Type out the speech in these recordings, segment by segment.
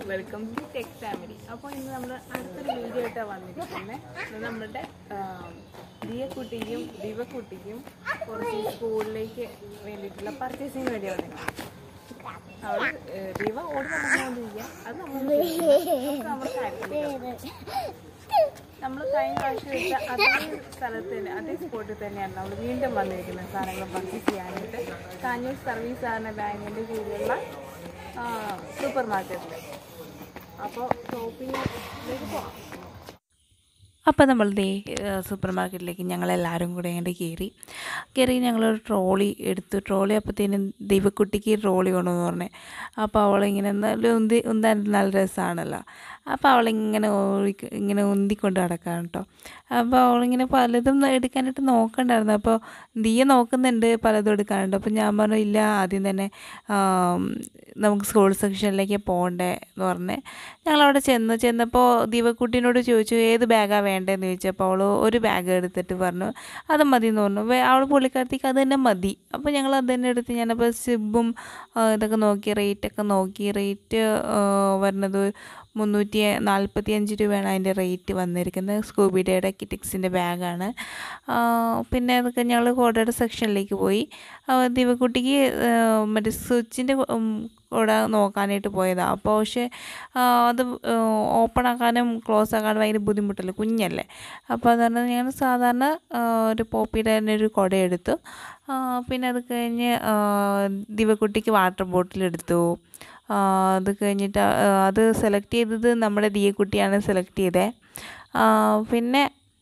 welcome to tech family അപ്പോൾ ഇന്ന് നമ്മൾ അടുത്തൊരു വീഡിയോ ആയിട്ടാണ് വന്നിരിക്കുന്നത് ഇത് നമ്മുടെ ദിയക്കുട്ടിക്കും ദിവക്കുട്ടിക്കും കുറച്ച് സ്കൂളിലേക്ക് വേണ്ടിയിട്ടുള്ള പർച്ചേസിങ് വേണ്ടി വന്നിട്ടുണ്ട് അവൾ ദിവ ഓടി നടന്നുകൊണ്ടിരിക്കുക അത് നമ്മൾ നമ്മൾ കാര്യത്തിലേക്ക് നമ്മൾ കഴിഞ്ഞ പ്രാവശ്യം എടുത്ത അതേ സ്ഥലത്ത് തന്നെ അതേ സ്പോട്ടിൽ തന്നെയാണ് നമ്മൾ വീണ്ടും വന്നിരിക്കുന്നത് സാധനങ്ങൾ പർച്ചേസ് ചെയ്യാനായിട്ട് കാഞ്ഞൂർ സർവീസ് സഹകരണ ബാങ്കിൻ്റെ കീഴിലുള്ള സൂപ്പർ മാർക്കറ്റിൽ അപ്പോൾ ഷോപ്പിങ്ങിലേക്ക് പോകാം അപ്പോൾ നമ്മൾ ദേ സൂപ്പർ മാർക്കറ്റിലേക്ക് ഞങ്ങളെല്ലാവരും കൂടെ അങ്ങോട്ട് കയറി കയറി ഞങ്ങളൊരു ട്രോളി എടുത്തു ട്രോളി അപ്പോഴത്തേനും ദൈവക്കുട്ടിക്ക് ട്രോളി കൊണ്ടുവന്ന് പറഞ്ഞേ അപ്പോൾ അവളിങ്ങനെ നല്ല ഉന്തി ഉന്താൻ നല്ല രസമാണല്ലോ അപ്പോൾ അവളിങ്ങനെ ഓടി- ഇങ്ങനെ ഉന്തിക്കൊണ്ട് നടക്കാം കേട്ടോ അപ്പോൾ അവളിങ്ങനെ പലതും എടുക്കാനായിട്ട് നോക്കണ്ടായിരുന്നു അപ്പോൾ ദിയ നോക്കുന്നുണ്ട് പലതും എടുക്കാനുണ്ട് അപ്പോൾ ഞാൻ പറഞ്ഞു ഇല്ല ആദ്യം തന്നെ ആം, നമുക്ക് സ്കൂൾ സെക്ഷനിലേക്ക് പോകണ്ടേ എന്ന് പറഞ്ഞ് ഞങ്ങളവിടെ ചെന്ന് ചെന്നപ്പോൾ ദീപക്കുട്ടീനോട് ചോദിച്ചു ഏത് ബാഗാണ് വേണ്ടതെന്ന് ചോദിച്ചപ്പോൾ അവൾ ഒരു ബാഗ് എടുത്തിട്ട് പറഞ്ഞു അത് മതി എന്ന് പറഞ്ഞു വേ- അവൾ പുള്ളിക്കാരത്തേക്ക് അത് തന്നെ മതി അപ്പോൾ ഞങ്ങൾ അത് തന്നെ എടുത്ത് ഞാനപ്പോൾ സിബും ആ, ഇതൊക്കെ നോക്കി റേറ്റൊക്കെ നോക്കി റേറ്റ് വരുന്നത് മുന്നൂറ്റി നാൽപ്പത്തി അഞ്ച് രൂപയാണ് അതിൻ്റെ റേറ്റ് വന്നിരിക്കുന്നത് സ്കൂബിഡയുടെ കിറ്റിക്സിൻ്റെ ബാഗാണ് ആ, പിന്നെ അതൊക്കെ ഞങ്ങൾ കോടയുടെ സെക്ഷനിലേക്ക് പോയി ആ, ദിവക്കുട്ടിക്ക് ആ, മറ്റേ സ്വിച്ചിൻ്റെ കൂടെ നോക്കാനായിട്ട് പോയതാണ് അപ്പോൾ പക്ഷേ ആ, അത് ഓപ്പൺ ആക്കാനും ക്ലോസ് ആക്കാനും ഭയങ്കര ബുദ്ധിമുട്ടല്ലേ കുഞ്ഞല്ലേ അപ്പോൾ അതുകൊണ്ട് ഞാൻ സാധാരണ ആ, ഒരു പോപ്പിയുടെ തന്നെ ഒരു കുട എടുത്തു ആ, പിന്നെ അത് കഴിഞ്ഞ് ആ, ദിവക്കുട്ടിക്ക് വാട്ടർ ബോട്ടിൽ എടുത്തു ആ, അത് കഴിഞ്ഞിട്ട് ആ, അത് സെലക്ട് ചെയ്തത് നമ്മുടെ ദിയക്കുട്ടിയാണ് സെലക്ട് ചെയ്തത് ആ, പിന്നെ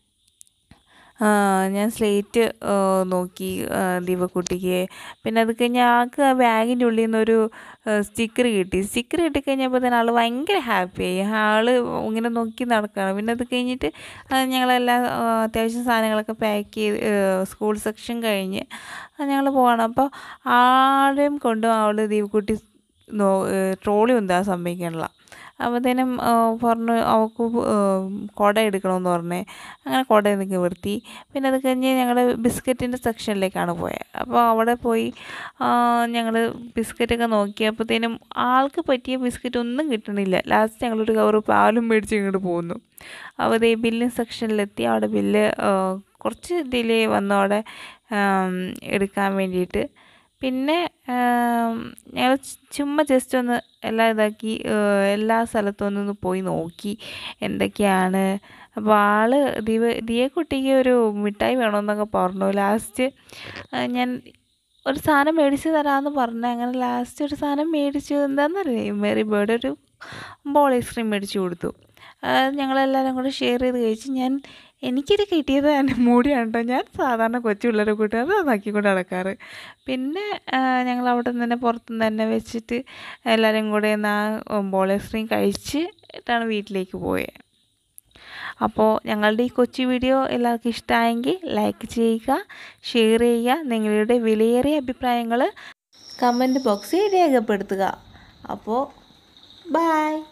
ആ, ഞാൻ സ്ലേറ്റ് ആ, നോക്കി ആ, ദിവക്കുട്ടിക്ക് പിന്നെ അത് കഴിഞ്ഞ് ആൾക്ക് ആ ബാഗിൻ്റെ ഉള്ളിൽ നിന്നൊരു സ്റ്റിക്കർ കിട്ടി സ്റ്റിക്കർ കിട്ടിക്കഴിഞ്ഞപ്പോൾ തന്നെ ആൾ ഭയങ്കര ഹാപ്പിയായി ആൾ ഇങ്ങനെ നോക്കി നടക്കുകയാണ് പിന്നെ അത് കഴിഞ്ഞിട്ട് ആ, ഞങ്ങളെല്ലാം ആ, അത്യാവശ്യം സാധനങ്ങളൊക്കെ പാക്ക് ചെയ്ത് സ്കൂൾ സെക്ഷൻ കഴിഞ്ഞ് ഞങ്ങൾ പോകണം അപ്പോൾ ആരെയും കൊണ്ട് അവൾ ദീപക്കുട്ടി നോ ട്രോളി ഒന്നും ആ സമ്മതിക്കണില്ല അപ്പോഴത്തേനും പറഞ്ഞു അവൾക്ക് കുട എടുക്കണമെന്ന് പറഞ്ഞേ അങ്ങനെ കുട എനിക്ക് നിർത്തി പിന്നെ അത് കഴിഞ്ഞ് ഞങ്ങൾ ബിസ്ക്കറ്റിൻ്റെ സെക്ഷനിലേക്കാണ് പോയത് അപ്പോൾ അവിടെ പോയി ഞങ്ങൾ ബിസ്ക്കറ്റൊക്കെ നോക്കിയപ്പോഴത്തേനും ആൾക്ക് പറ്റിയ ബിസ്ക്കറ്റ് ഒന്നും കിട്ടണില്ല ലാസ്റ്റ് ഞങ്ങളൊരു കവർ പാലും മേടിച്ച് ഇങ്ങോട്ട് പോന്നു അപ്പോൾ ദേ ബില്ലിംഗ് സെക്ഷനിലെത്തി അവിടെ ബില്ല് കുറച്ച് ഡിലേ വന്നു അവിടെ ആം, എടുക്കാൻ വേണ്ടിയിട്ട് പിന്നെ ഞങ്ങൾ ചുമ്മാ ജസ്റ്റ് ഒന്ന് എല്ലാം ഇതാക്കി ആ, എല്ലാ സ്ഥലത്തും ഒന്ന് പോയി നോക്കി എന്തൊക്കെയാണ് അപ്പോൾ ആള് ദിവ ദിയക്കുട്ടിക്ക് ഒരു മിഠായി വേണമെന്നൊക്കെ പറഞ്ഞു ലാസ്റ്റ് ഞാൻ ഒരു സാധനം മേടിച്ച് തരാമെന്ന് പറഞ്ഞു അങ്ങനെ ലാസ്റ്റ് ഒരു സാധനം മേടിച്ചു എന്താണെന്നറിയാം മേരി ബേർഡ് ഒരു ബോൾ ഐസ്ക്രീം മേടിച്ചു കൊടുത്തു അത് ഞങ്ങളെല്ലാവരും കൂടെ ഷെയർ ചെയ്ത് കഴിച്ച് ഞാൻ എനിക്കിത് കിട്ടിയത് എൻ്റെ മൂടിയാണ് കേട്ടോ ഞാൻ സാധാരണ കൊച്ചു പിള്ളേരെ കൂട്ടി അത് നക്കിക്കൊണ്ട് നടക്കാറ് പിന്നെ ഞങ്ങൾ അവിടെ നിന്ന് തന്നെ പുറത്തുനിന്ന് തന്നെ വെച്ചിട്ട് എല്ലാവരും കൂടെ ഒന്ന് ആ ബോൾ ഐസ്ക്രീം കഴിച്ച് ട്ടാണ് വീട്ടിലേക്ക് പോയത് അപ്പോൾ ഞങ്ങളുടെ ഈ കൊച്ചു വീഡിയോ എല്ലാവർക്കും ഇഷ്ടമായെങ്കിൽ ലൈക്ക് ചെയ്യുക ഷെയർ ചെയ്യുക നിങ്ങളുടെ വിലയേറിയ അഭിപ്രായങ്ങൾ കമൻറ്റ് ബോക്സിൽ രേഖപ്പെടുത്തുക അപ്പോൾ ബായ്